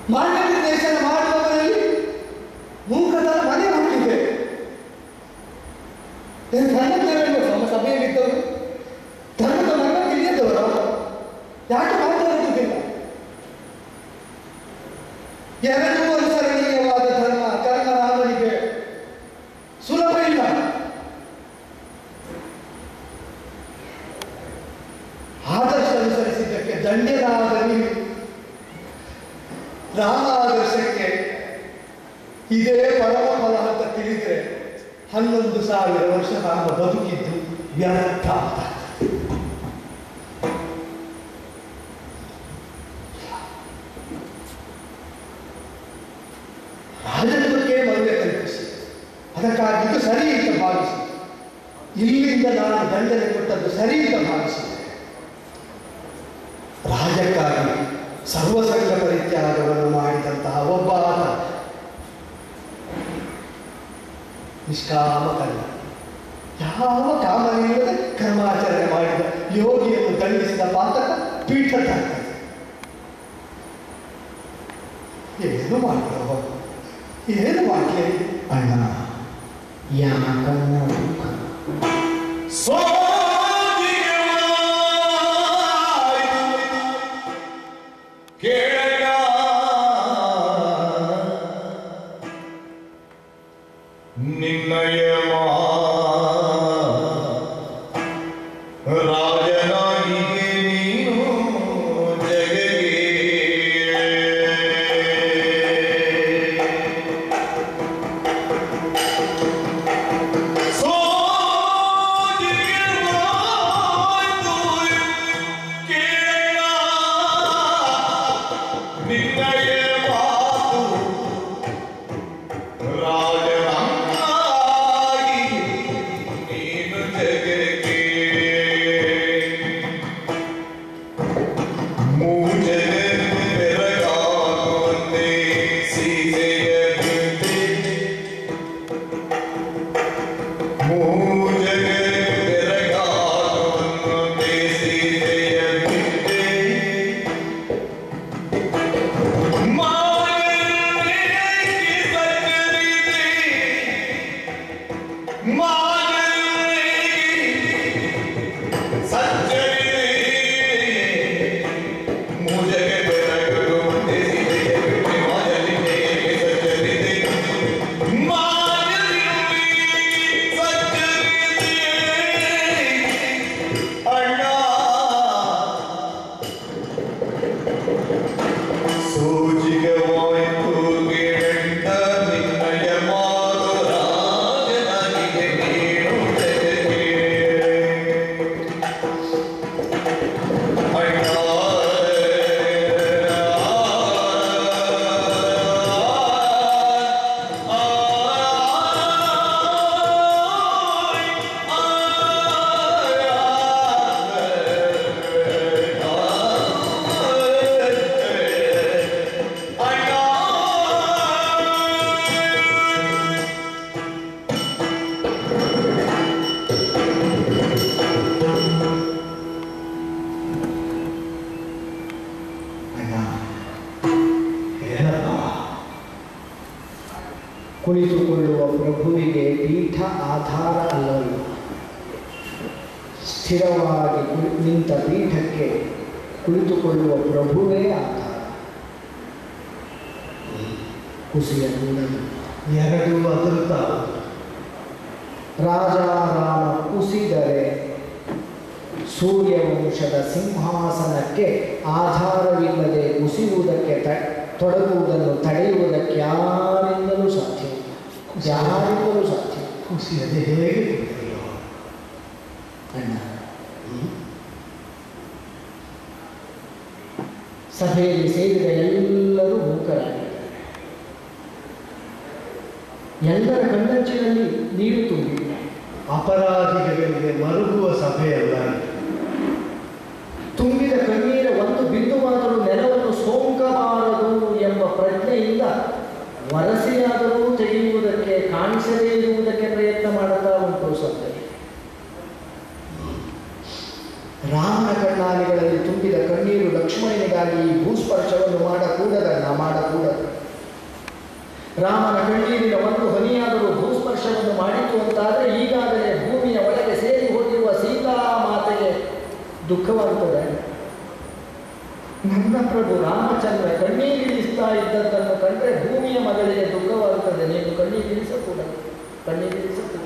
ಮಾರ್ಗನಿರ್ದೇಶನ ಮಾಡುವವರಲ್ಲಿ ಮೂಕತರ ಮನೆ ಹುಟ್ಟಿದೆ ಏನು ಧರ್ಮಜ್ಞರನ್ನು ನಮ್ಮ ಸಭೆಯಲ್ಲಿದ್ದವರು ಧರ್ಮದ ಮರ್ಮ ತಿಳಿಯದವರು ಯಾಕೆ ಮಾತಾಡುವುದಿಲ್ಲ ಎರಡೂ ಅನುಸರಣೀಯವಾದ ಧರ್ಮ ಕರ್ಮರಾಮನಿಗೆ ಸುಲಭ ಇಲ್ಲ ಆದರ್ಶ ಅನುಸರಿಸಿದ್ದಕ್ಕೆ ದಂಡ್ಯನಾದ ನೀವು ರಾಮ ಆದರ್ಶಕ್ಕೆ ಇದೇ ಪರಮ ಫಲ ಅಂತ ತಿಳಿದ್ರೆ ಹನ್ನೊಂದು ಸಾವಿರ ವರ್ಷ ರಾಮ ಬದುಕಿದ್ದು ವ್ಯರ್ಥ ಅಂತ ರಾಜತ್ವಕ್ಕೆ ಮೌಲ್ಯ ಕಲ್ಪಿಸಿ ಅದಕ್ಕಾಗಿ ಇದು ಸರಿ ಅಂತ ಭಾವಿಸಿ ಇಲ್ಲಿಂದ ನಾನು ದಂಡನೆ ಕೊಟ್ಟದ್ದು ಸರಿ ಅಂತ ಭಾವಿಸಿದೆ ರಾಜಕ್ಕಾಗಿ ಸರ್ವಸಂಗ ಪರಿತ್ಯಾಗವನ್ನು ಮಾಡಿದಂತಹ ಒಬ್ಬ ಆತ ನಿಷ್ಕಾಮ ಕರ್ಮ ಯಾವ ಕಾಮನಿಲ್ಲದೆ ಕರ್ಮಾಚರಣೆ ಮಾಡಿದ ಯೋಗಿಯನ್ನು ದಂಡಿಸಿದ ಪಾತಕ ಪೀಠ ತಾಗ್ತದೆ ಏನು ಮಾಡಿದವ ಏನು ಮಾಡಲಿ ಅಣ್ಣ ಯಾಕನ್ನ ದುಃಖ ನಿನ್ನಯ ರಾಜನಾಗಿಗೆ ನೀನು ಜಗಗೆ ಅಣ್ಣ ಹೇಳಪ್ಪ ಕುಳಿತುಕೊಳ್ಳುವ ಪ್ರಭುವಿಗೆ ಪೀಠ ಆಧಾರ ಅಲ್ಲವಲ್ಲ ಸ್ಥಿರವಾಗಿ ಕುಳಿ- ನಿಂತ ಪೀಠಕ್ಕೆ ಕುಳಿತುಕೊಳ್ಳುವ ಪ್ರಭುವೇ ಆಧಾರ ಕುಸಿಯ ಕೂಡಲು ಎರಡೂ ಅದೃತ ರಾಜಾರಾಮ ಕುಸಿದರೆ ಸೂರ್ಯವಂಶದ ಸಿಂಹಾಸನಕ್ಕೆ ಆಧಾರವಿಲ್ಲದೆ ಕುಸಿಯುವುದಕ್ಕೆ ತ ತೊಡಗುವುದನ್ನು ತಡೆಯುವುದಕ್ಕೆ ಯಾರಿಂದಲೂ ಸಾಧ್ಯ ಯಾರಿಂದಲೂ ಸಾಧ್ಯ ಕುಸಿಯದೆ ಹೇಗೆ ಕುಡಿಯಲು? ಅಣ್ಣ ಸಭೆಯಲ್ಲಿ ಸೇರಿದ ಎಲ್ಲರೂ ಮೂಕರಾಗಿದ್ದಾರೆ ಎಲ್ಲರ ಕಣ್ಣಂಚಿನಲ್ಲಿ ನೀರು ತುಂಬಿದೆ ಅಪರಾಧಿಗಳಿಗೆ ಮರುಗುವ ಸಭೆಯಲ್ಲ ಇದು. ತುಂಬಿದ ಕಣ್ಣೀರ ಒಂದು ಬಿಂದುವಾದರೂ ನೆಲವನ್ನು ಸೋಂಕಬಾರದು ಎಂಬ ಪ್ರಜ್ಞೆಯಿಂದ ವರಸೆಯಾದರೂ ತೆಗೆಯುವುದಕ್ಕೆ ಕಾಣಿಸದೇ ಇರುವುದಕ್ಕೆ ಪ್ರಯತ್ನ ಮಾಡುತ್ತಾ ಉಂಟು ಸಭೆ ರಾಮನ ಕಣ್ಣಾಲಿಗಳಲ್ಲಿ ತುಂಬಿದ ಕಣ್ಣೀರು ಲಕ್ಷ ಲಕ್ಷ್ಮಣನಿಗಾಗಿ ಈ ಭೂಸ್ಪರ್ಶವನ್ನು ಮಾಡಕೂಡದಣ್ಣ ಮಾಡಕೂಡದು ರಾಮನ ಕಣ್ಣೀರಿನ ಒಂದು ಹನಿಯಾದರೂ ಭೂಸ್ಪರ್ಶವನ್ನು ಮಾಡಿತು ಅಂತಾದರೆ ಈಗಾಗಲೇ ಭೂಮಿಯ ಒಳಗೆ ಸೇರಿ ಹೋಗಿರುವ ಸೀತಾ ಮಾತೆಗೆ ದುಃಖವಾಗುತ್ತದೆ ನನ್ನ ಪ್ರಭು ರಾಮಚಂದ್ರ ಕಣ್ಣೀರಿಳಿಸ್ತಾ ಇದ್ದದ್ದನ್ನು ಕಂಡ್ರೆ ಭೂಮಿಯ ಮಗಳಿಗೆ ದುಃಖವಾಗುತ್ತದೆ ನೀನು ಕಣ್ಣೀರಿಳಿಸಕೂಡದು ಕಣ್ಣೀರಿಳಿಸಕೂಡದು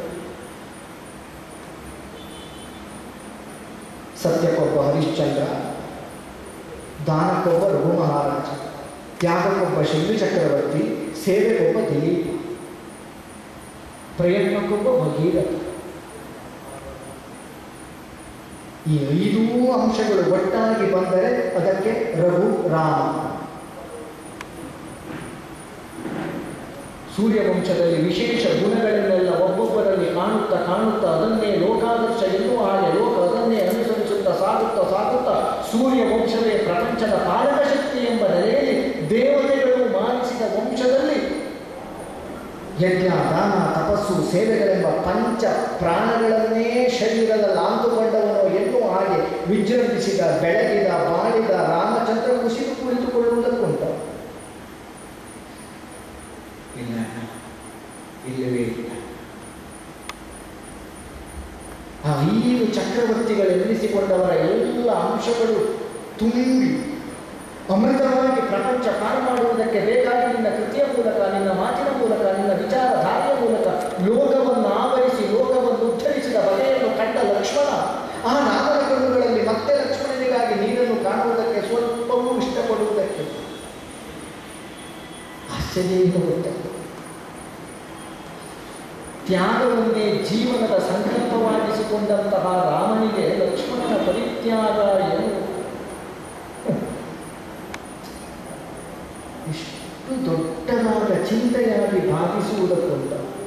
ಸತ್ಯಕ್ಕೊಬ್ಬ ಹರಿಶ್ಚಂದ್ರ ದಾನಕ್ಕೊಬ್ಬ ರಘು ಮಹಾರಾಜ ತ್ಯಾಗಕ್ಕೊಬ್ಬ ಶಿಲ್ಪಿ ಚಕ್ರವರ್ತಿ ಸೇವೆಗೊಬ್ಬ ದಿಲೀಪ ಪ್ರಯತ್ನಕ್ಕೊಬ್ಬ ಭಗೀರಥ ಈ ಐದೂ ಅಂಶಗಳು ಒಟ್ಟಾಗಿ ಬಂದರೆ ಅದಕ್ಕೆ ರಘು ರಾಮ ಸೂರ್ಯವಂಶದಲ್ಲಿ ವಿಶೇಷ ಗುಣಗಳನ್ನೆಲ್ಲ ಒಬ್ಬೊಬ್ಬರಲ್ಲಿ ಕಾಣುತ್ತಾ ಕಾಣುತ್ತಾ ಅದನ್ನೇ ಲೋಕಾದರ್ಶ ಎನ್ನುವ ಹಾಗೆ ಲೋಕ ಅದನ್ನೇ ಅನುಸರಿಸುತ್ತಾ ಸಾಗುತ್ತಾ ಸಾಗುತ್ತಾ ಸೂರ್ಯ ವಂಶವೇ ಪ್ರಪಂಚದ ಪಾಲಕ ಶಕ್ತಿ ಎಂಬ ನೆಲೆಯಲ್ಲಿ ದೇವತೆಗಳು ಮಾಡಿಸಿದ ವಂಶದಲ್ಲಿ ಯಜ್ಞ ದಾನ ತಪಸ್ಸು ಸೇವೆಗಳೆಂಬ ಪಂಚ ಪ್ರಾಣಗಳನ್ನೇ ಶರೀರದಲ್ಲಿ ಅಂದುಕೊಂಡವನು ಎನ್ನುವ ಹಾಗೆ ವಿಜೃಂಭಿಸಿದ ಬೆಳಗಿದ ಬಾಳಿದ ರಾಮಚಂದ್ರ ಕುಸಿದು ಕುಳಿತುಕೊಳ್ಳುವುದಕ್ಕುಂಟ ಇಲ್ಲ ಇಲ್ಲವೇ ಇಲ್ಲ ಆ ಐದು ಚಕ್ರವರ್ತಿಗಳೆನ್ನಿಸಿಕೊಂಡವರ ಎಲ್ಲ ಅಂಶಗಳು ತುಂಬಿ ಅಮೃತವಾಗಿ ಪ್ರಪಂಚ ಪಾರು ಮಾಡುವುದಕ್ಕೆ ಬೇಕಾಗಿ ನಿನ್ನ ಕೃತಿಯ ಮೂಲಕ ನಿನ್ನ ಮಾತಿನ ಮೂಲಕ ನಿನ್ನ ವಿಚಾರಧಾರೆಯ ಮೂಲಕ ಲೋಕವನ್ನು ಆವರಿಸಿ ಲೋಕವನ್ನು ಉದ್ಧರಿಸಿದ ಬಗೆಯನ್ನು ಕಂಡ ಲಕ್ಷ್ಮಣ ಆ ನಾಗರ ಕಣ್ಣುಗಳಲ್ಲಿ ಮತ್ತೆ ಲಕ್ಷ್ಮಣನಿಗಾಗಿ ನೀರನ್ನು ಕಾಣುವುದಕ್ಕೆ ಸ್ವಲ್ಪವೂ ಇಷ್ಟಪಡುವುದಕ್ಕೆ ಆಶ್ಚರ್ಯದಿಂದ ಗೊತ್ತಾಗ್ತದೆ ತ್ಯಾಗವನ್ನೇ ಜೀವನದ ಸಂಕಲ್ಪವಾಗಿಸಿಕೊಂಡಂತಹ ರಾಮನಿಗೆ ಲಕ್ಷ್ಮಣನ ಪರಿತ್ಯಾಗ ಏನು ಇಷ್ಟು ದೊಡ್ಡದಾದ ಚಿಂತೆಯಾಗಿ ಭಾವಿಸುವುದಕ್ಕುಂಟ